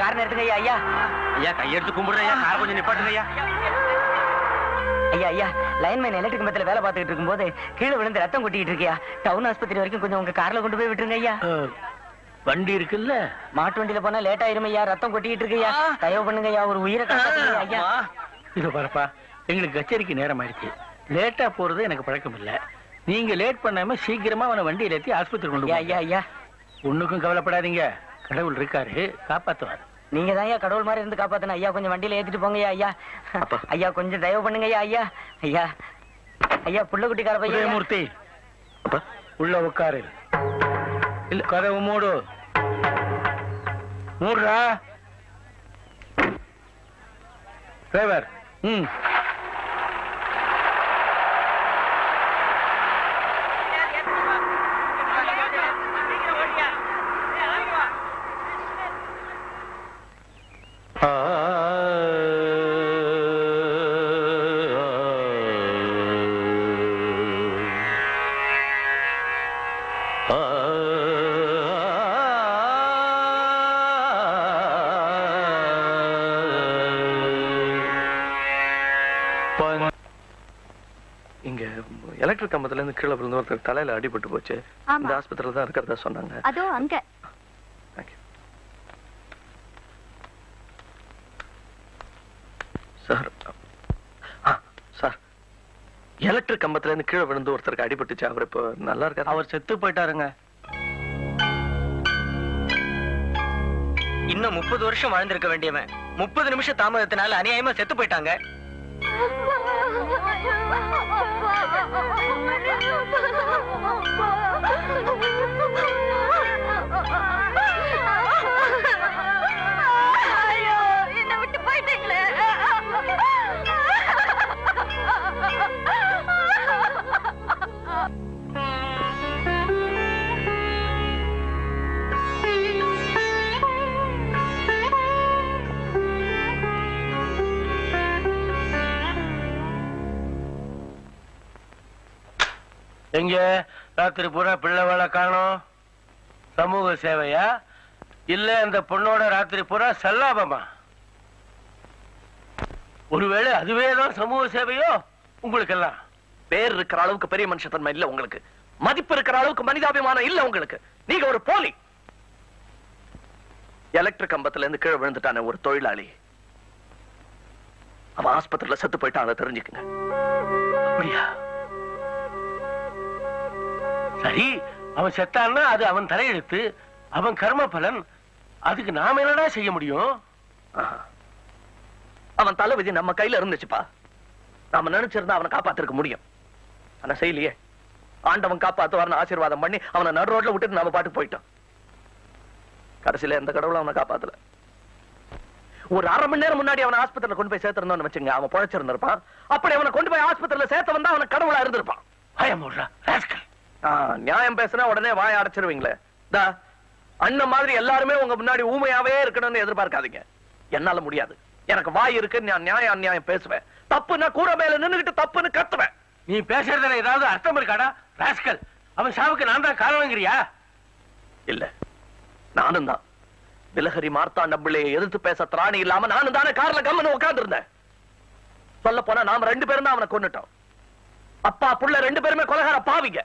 Car நிறுத்துங்க ஐயா ஐயா ஐயா கையெடுத்து கும்பிடுறேன் ஐயா காரை கொஞ்சம் நிப்பாட்டுங்க ஐயா ஐயா ஐயா லைன்மேன் எலக்ட்ரிக் கம்பத்துல வேலை பார்த்துக்கிட்டு இருக்கும்போது கீழே விழுந்து ரத்தம் கொட்டிட்டு இருக்கியா டவுன் ஆஸ்பத்திரி வரைக்கும் கொஞ்சம் உங்க கார்ல கொண்டு போய் விட்டுருங்க ஐயா வண்டி இருக்குல்ல மாட்டு வண்டியில போனா லேட் ஆயிரும் ஐயா ரத்தம் கொட்டிட்டு இருக்கையா தயவு பண்ணுங்க ஐயா ஒரு உயிரை காப்பாத்துங்க ஐயா இது பாருப்பா எங்களுக்கு கச்சேரிக்கு நேரம் ஆயிடுச்சு லேட்டா போறது எனக்கு பழக்கம் இல்ல நீங்க லேட் பண்ணாம சீக்கிரமா அவனை வண்டியில ஏத்தி ஆஸ்பத்திரி கொண்டு ஐயா போங்க ஐயா ஐயா ஒண்ணுக்கும் கவலைப்படாதீங்க கடவுள் இருக்காரு காப்பாத்துவார் நீங்க தான் ஐயா கடவுள் மாதிரி இருந்து காப்பாத்தணும் ஐயா கொஞ்சம் வண்டியில ஏத்திட்டு போங்க ஐயா அப்பா. ஐயா கொஞ்சம் தயவு பண்ணுங்க ஐயா ஐயா ஐயா ஐயா புள்ள குட்டிக்கார பையன் ஐயா. உதயமூர்த்தி உள்ள உட்காரு இல்ல கதவு மூடு மூடுறா டிரைவர் ம் இங்க எலக்ட்ரிக் கம்பத்துல இருந்து கீழே விழுந்து ஒருத்தர் தலையில அடிபட்டு போச்சு ஆமா. இந்த ஆஸ்பத்திரியில தான் இருக்கிறதா சொன்னாங்க அதோ அங்க Thank you. சார் ஆ, சார் எலக்ட்ரிக் கம்பத்துல இருந்து கீழே விழுந்து ஒருத்தருக்கு அடிபட்டுச்சு அவர் இப்போ நல்லா இருக்காரு அவர் செத்து போயிட்டாருங்க இன்னும் முப்பது வருஷம் வாழ்ந்திருக்க வேண்டியவன் முப்பது நிமிஷம் தாமதத்தினால அநியாயமா செத்து போயிட்டாங்க ஐயோ என்ன விட்டு போயிட்டீங்களே எங்க ராத்திரி பூரா பிள்ளை வேலை காணோம் சமூக சேவையா இல்ல அந்த பொண்ணோட ராத்திரி பூரா சல்லாபமா ஒருவேளை அதுவே தான் சமூக சேவையோ உங்களுக்கெல்லாம் பேர் இருக்கிற அளவுக்கு பெரிய மனுஷத்தன்மை இல்ல உங்களுக்கு மதிப்பு இருக்கிற அளவுக்கு மனிதாபிமானம் இல்ல உங்களுக்கு நீங்க ஒரு போலி எலக்ட்ரிக் கம்பத்துல இருந்து கீழே விழுந்துட்டான ஒரு தொழிலாளி அவன் ஆஸ்பத்திரியில செத்து போயிட்டான் அதை தெரிஞ்சுக்கங்க அப்படியா சரி அவன் செத்தான்னா அது அவன் தலையெழுத்து அவன் கர்ம பலன் அதுக்கு நாம என்னடா செய்ய முடியும் ஆஹா. அவன் தலைவிதி நம்ம கையில இருந்துச்சுப்பா நாம நினைச்சிருந்தா அவனை காப்பாத்திருக்க முடியும் ஆனா செய்யலையே ஆண்டவன் காப்பாத்துவார்னு ஆசீர்வாதம் பண்ணி அவனை நடு ரோட்ல விட்டுட்டு நாம பாட்டுக்கு போயிட்டோம் கடைசியில எந்த கடவுளும் அவனை காப்பாத்தல ஒரு அரை மணி நேரம் முன்னாடி அவனை ஆஸ்பத்திரியில கொண்டு போய் சேர்த்திருந்தோம்னு வச்சுங்க அவன் பொழைச்சிருந்திருப்பான் அப்படி அவனை கொண்டு போய் ஆஸ்பத்திரியில சேர்த்த வந்தா அவன் கடவுளா இருந்திருப்பான் பயமுடுறா ராஸ்கல் ஆ, நியாயம் பேசினா உடனே வாய அடைச்சிருவீங்களே தா அண்ணன் மாதிரி எல்லாருமே உங்க முன்னாடி ஊமையாவே இருக்கணும்னு எதிர்பார்க்காதீங்க என்னால முடியாது எனக்கு வாய் இருக்கு நான் நியாயம் அநியாயம் பேசுவேன் தப்புன்னா கூரை மேல நின்னுகிட்டு தப்புன்னு கத்துவேன் நீ பேசுறதுல ஏதாவது அர்த்தம் இருக்காடா ராஸ்கல் அவன் சாவுக்கு நான் தான் காரணங்கிறியா இல்ல நானும் தான் விலகரி மார்த்தாண்ட பிள்ளையை எதிர்த்து பேச திராணி இல்லாம நானும் தானே கார்ல கம்மனு உட்கார்ந்து இருந்தேன் சொல்ல போனா நாம ரெண்டு பேரும் தான் அவனை கொன்னுட்டோம் அப்பா புள்ள ரெண்டு பேருமே கொலகார பாவிங்க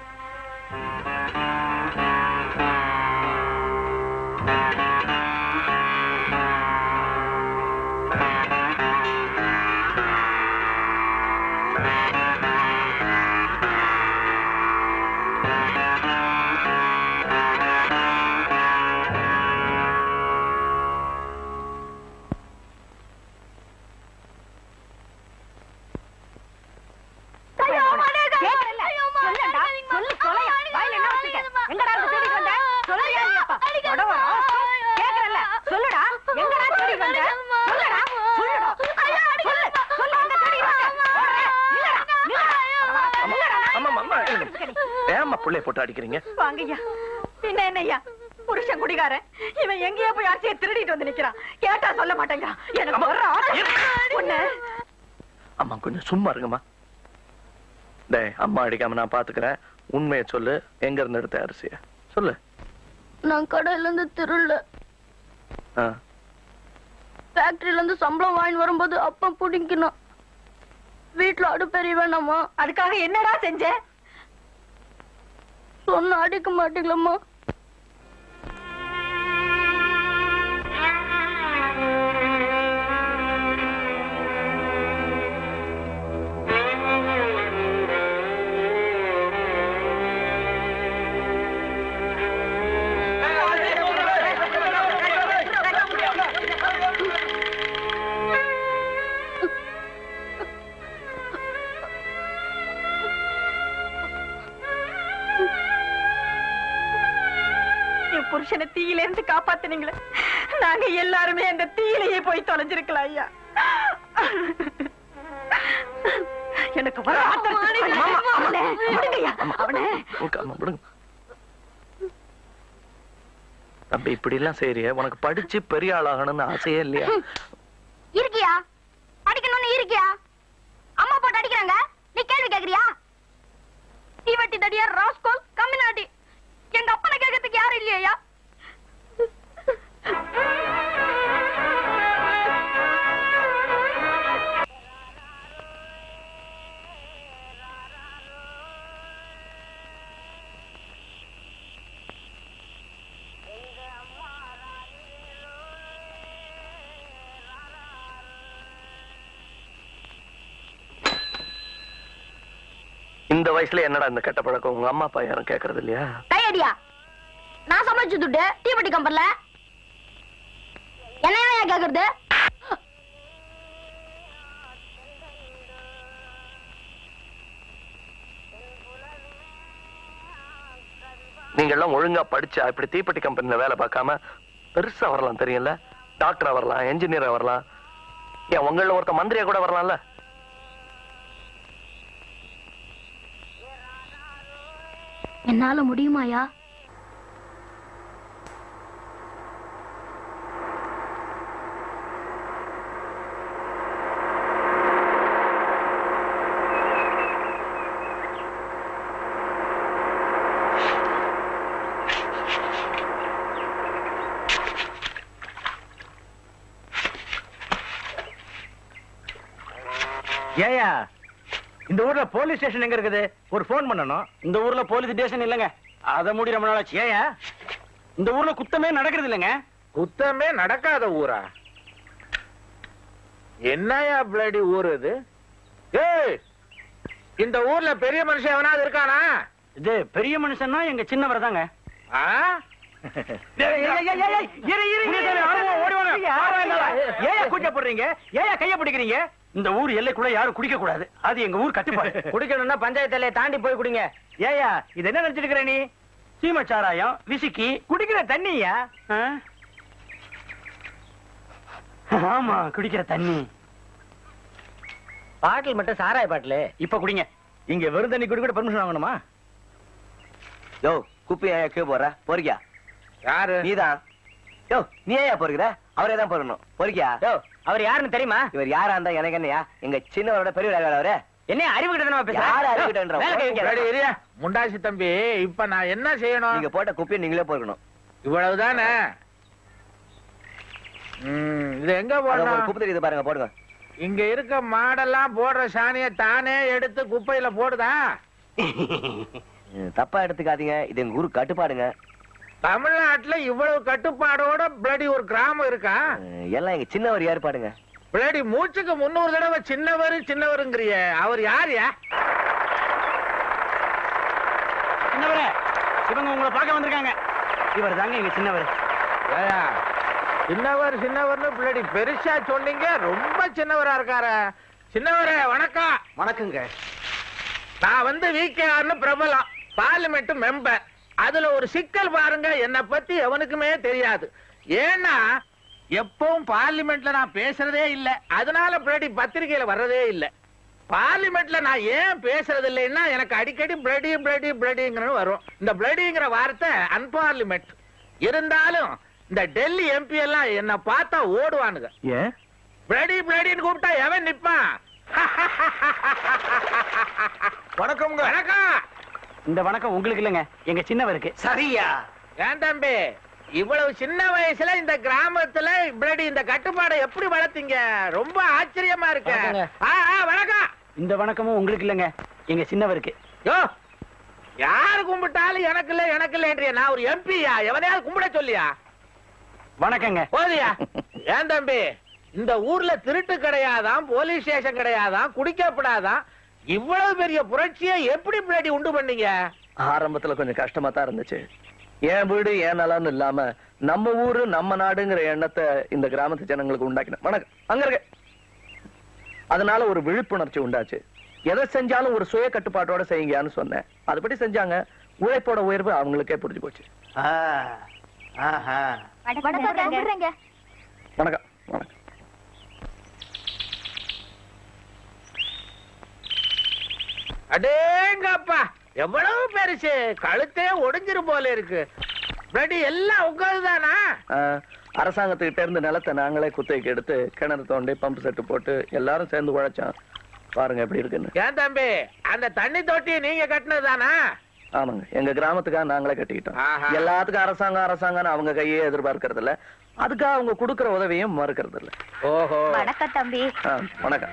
ஐயோ, மாடேங்க. ஐயோ, அம்மா. சொல்லண்டா, சொல்லு, தொலையா. வாயில என்ன வச்சிருக்க? எங்கடா இருந்து தேடிட்டு வந்த? சொல்லுறியா இல்லையாப்பா? உடவ ராஸ்கல். கேக்குறல்ல? சொல்லுடா. எங்கடா தேடி வந்த? சொல்லுடா. சொல்லுடா. சொல்லு. சொல்லு, எங்க தேடி வந்த? ஓடுற. நில்லுடா. நில்லுடா. நில்லுடா. அம்மா அம்மா ஏம்மா புள்ளைய போட்டு அடிக்கிறீங்க வாங்கய்யா பின்ன என்னய்யா புருஷன் குடிகாரன் இவன் எங்கேயோ போய் அரிசியை திருடிட்டு வந்து நிக்கிறான் கேட்டா சொல்ல மாட்டேங்கிறான் எனக்கு அம்மா. வர்ற ஆசை. இரு. உன்னை அம்மா கொஞ்சம் சும்மா இருங்கம்மா டேய் அம்மா அடிக்காம நான் பாத்துக்கிறேன் உண்மையை சொல்லு எங்க இருந்து எடுத்த அரிசிய சொல்லு நான் கடையில இருந்து திருள்ள ஆ. ஃபேக்டரியில இருந்து சம்பளம் வாங்கி வரும்போது அப்பா பிடிக்கணும் வீட்டுல அடுப்பெரிய வேணாமா அதுக்காக என்னடா செஞ்ச சொன்ன அடிக்க மாட்டீங்களம்மா என் புருஷனை தீயில இருந்து காப்பாத்துனீங்களே நாங்க எல்லாருமே அந்த தீயிலேயே போய் தொலைஞ்சிருக்கலாம் ஐயா எனக்கு வர ஆத்திரத்துக்கு மாமா, அவனை விடுங்கய்யா, அவனை உட்காருமா, விடுங்க. தம்பி இப்படி எல்லாம் செய்யறிய உனக்கு படிச்சு பெரிய ஆளாகணும்னு ஆசையே இல்லையா இருக்கியா அடிக்கணும்னு இருக்கியா அம்மா போட்டு அடிக்கிறாங்க நீ கேள்வி கேக்குறியா தீவட்டி தடியா ராஸ்கோல் கம்மினாட்டி எங்க அப்பனை கேட்கறதுக்கு யாரும் இல்லையா இந்த வயசுல என்னடா இந்த கெட்ட பழக்கம் உங்க அம்மா அப்பா யாரும் கேக்குறது இல்லையா கையடியா நான் சமைச்சு துட்டு தீவட்டி கம்பர்ல என்னையா கேக்குறது நீங்க எல்லாம் ஒழுங்கா படிச்சா இப்படி தீப்பெட்டி கம்பெனில வேலை பார்க்காம பெருசா வரலாம் தெரியும்ல டாக்டரா வரலாம் என்ஜினியரா வரலாம் ஏன் உங்கள ஒருத்த மந்திரியா கூட வரலாம்ல என்னால முடியுமாயா ஏயா இந்த ஊர்ல போலீஸ் ஸ்டேஷன் எங்க இருக்குது ஒரு ஃபோன் பண்ணணும் இந்த ஊர்ல போலீஸ் ஸ்டேஷன் இல்லங்க அத மூடி ரொம்ப நாளாச்சு ஏயா இந்த ஊர்ல குத்தமே நடக்கிறது இல்லங்க குத்தமே நடக்காத ஊரா என்னயா பிளடி ஊர் இது ஏய் இந்த ஊர்ல பெரிய மனுஷன் எவனாவது இருக்கானா இது பெரிய மனுஷன்னா எங்க சின்னவர் தாங்க ஆ? ஏயா கூச்சப்படுறீங்க ஏயா கைய பிடிக்கிறீங்க இந்த ஊர் எல்லைக்குள்ள யாரும் குடிக்க கூடாது அது எங்க ஊர் கட்டுப்பாடு குடிக்கணும்னா பஞ்சாயத்து எல்லையை தாண்டி போய் குடிங்க ஏயா இது என்ன நினைச்சிட்டு நீ சீமை சாராயம் விசிக்கி குடிக்கிற தண்ணியா ஆ? ஆமா குடிக்கிற தண்ணி பாட்டில் மட்டும் சாராய பாட்டில் இப்ப குடிங்க இங்க வெறும் தண்ணி குடி கூட பெர்மிஷன் வாங்கணுமா யோ குப்பி ஏன் கீழே போற பொறுக்கியா யாரு நீதான் யோ நீ ஏன் பொறுக்கிற அவரே தான் பொறுக்கணும் பொறுக்கியா யோ அவர் யாருன்னு தெரியுமா இவர் யாரா இருந்தா எனக்கு என்னையா எங்க சின்னவரோட பெரிய அவரு என்ன அறிவு கிட்ட யாரு அறிவிட்டன்ற பிளடி இரியா. முண்டாசி தம்பி இப்ப நான் என்ன செய்யணும் நீங்க போட்ட குப்பியை நீங்களே பொறுக்கணும் இவ்வளவுதானே ம், இது எங்க அத ஒரு போடணும் குப்பை தெரியுது பாருங்க போடுங்க இங்க இருக்க மாடெல்லாம் போடுற சாணியை தானே எடுத்து குப்பையில போடுதா ம், தப்பா எடுத்துக்காதீங்க இது எங்க ஊரு கட்டுப்பாடுங்க தமிழ்நாட்டுல இவ்வளவு கட்டுப்பாடோட பிளடி ஒரு கிராமம் இருக்கா ம், எல்லாம் எங்க சின்னவர் ஏற்பாடுங்க பிளடி மூச்சுக்கு முன்னூறு தடவை சின்னவர் சின்னவருங்கிறிய அவர் யாருயா சின்னவரே இவங்க உங்களை பார்க்க வந்திருக்காங்க இவர் தாங்க எங்க சின்னவர் ஏயா, சின்னவர் சின்னவர்னு பிள்ளடி பெருசா சொன்னீங்க ரொம்ப சின்னவரா இருக்காரு சின்னவரே வணக்கம் வணக்கங்க நான் வந்து விகேஆர்னு பிரபலம் பார்லிமெண்ட் மெம்பர் அதுல ஒரு சிக்கல் பாருங்க என்ன பத்தி எவனுக்குமே தெரியாது ஏன்னா எப்பவும் பார்லிமெண்ட்ல நான் பேசுறதே இல்ல அதனால பிளடி பத்திரிகையில வர்றதே இல்ல பார்லிமெண்ட்ல நான் ஏன் பேசுறது இல்லைன்னா எனக்கு அடிக்கடி பிளடி பிளடி பிளடிங்கிற வரும் இந்த பிளடிங்கிற வார்த்தை அன்பார்லிமெண்ட் இருந்தாலும் இந்த டெல்லி எம்பி எல்லாம் என்ன பார்த்தா ஓடுவானுங்க ஏன் பிளடி பிளடின்னு கூப்பிட்டா எவன் நிப்பான் வணக்கம்ங்க வணக்கம் இந்த வணக்கம் உங்களுக்கு இல்லைங்க எங்க சின்னவருக்கு சரியா ஏன் தம்பி இவ்வளவு சின்ன வயசுல இந்த கிராமத்துல இப்படி இந்த கட்டுப்பாடை எப்படி வளர்த்தீங்க ரொம்ப ஆச்சரியமா இருக்கு வணக்கங்க. ஆ, ஆ, வணக்கம் இந்த வணக்கமும் உங்களுக்கு இல்லைங்க எங்க சின்னவருக்கு யோ யாரு கும்பிட்டாலும் எனக்கு இல்ல எனக்கு இல்லைன்றிய நான் ஒரு எம்பியா எவனையாவது கும்பிட சொல்லியா வணக்கங்க போதியா ஏன் தம்பி இந்த ஊர்ல திருட்டு கிடையாதான் போலீஸ் ஸ்டேஷன் கிடையாதான் குடிக்கப்படாதான் இவ்வளவு பெரிய புரட்சியை எப்படி பின்னாடி உண்டு பண்ணீங்க ஆரம்பத்துல கொஞ்சம் கஷ்டமா தான் இருந்துச்சு என் வீடு என் நலன்னு இல்லாம நம்ம ஊரு நம்ம நாடுங்கிற எண்ணத்தை இந்த கிராமத்து ஜனங்களுக்கு உண்டாக்கின வணக்கம் அங்க இருக்க அதனால ஒரு விழிப்புணர்ச்சி உண்டாச்சு எதை செஞ்சாலும் ஒரு சுய கட்டுப்பாட்டோட செய்யுங்கன்னு சொன்னேன் அதுபடி செஞ்சாங்க உழைப்போட உயர்வு அவங்களுக்கே புரிஞ்சு போச்சு வணக்கங்க வணக்கம் வணக்கம் அடேங்கப்பா எவ்வளவு பெருசு கழுத்தே ஒடிஞ்சிரும் போல இருக்கு பின்னாடி எல்லாம் உட்காந்துதானா ஆஹ், அரசாங்கத்துக்கிட்ட இருந்து நிலத்தை நாங்களே குத்தகைக்கு எடுத்து கிணறு தோண்டி பம்பு செட்டு போட்டு எல்லாரும் சேர்ந்து உழைச்சோம் பாருங்க எப்படி இருக்குன்னு ஏன் தம்பி அந்த தண்ணி தொட்டியை நீங்க கட்டினதுதானா ஆமாங்க எங்க கிராமத்துக்காக நாங்களே கட்டிக்கிட்டோம் ஆஹா. எல்லாத்துக்கும் அரசாங்கம் அரசாங்கம்னு அவங்க கையே எதிர்பார்க்கறது இல்ல அதுக்காக அவங்க கொடுக்கிற உதவியும் மறுக்கிறது இல்ல ஓஹோ வணக்கம் தம்பி ஆ, வணக்கம்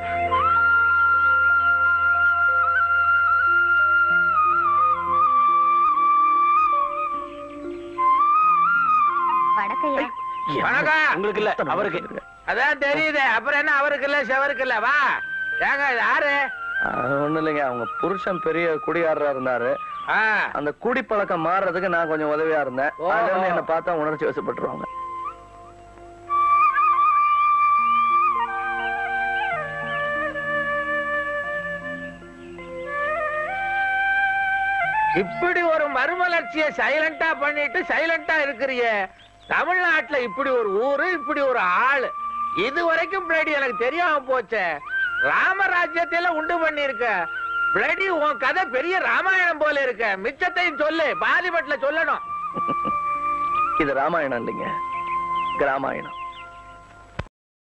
வணக்கம் வணக்கம் உங்களுக்கு இல்ல அவருக்கு அதான் தெரியுது அப்புறம் என்ன அவருக்கு இல்ல செவருக்கு இல்ல வா ஏங்க இது யாரு ஆ, ஒண்ணும் இல்லைங்க அவங்க புருஷன் பெரிய குடியாரரா இருந்தாரு ஆ, அந்த குடிப்பழக்கம் மாறுறதுக்கு நான் கொஞ்சம் உதவியா இருந்தேன் ஓஹோ. அதுல இருந்து என்ன பார்த்தா உணர்ச்சி வசப்பட்டுருவாங்க இப்படி ஒரு மறுமலர்ச்சியை சைலண்டா பண்ணிட்டு சைலண்டா இருக்கிறிய தமிழ்நாட்டுல இப்படி ஒரு ஊரு இப்படி ஒரு ஆளு இது வரைக்கும் பிளடி எனக்கு தெரியாம போச்சே ராமராஜ்யத்தில உண்டு பண்ணிருக்க பிளடி உன் கதை பெரிய ராமாயணம் போல இருக்க மிச்சத்தையும் சொல்லு பாலிபட்ல சொல்லணும் இது ராமாயணம் இல்லைங்க கிராமாயணம்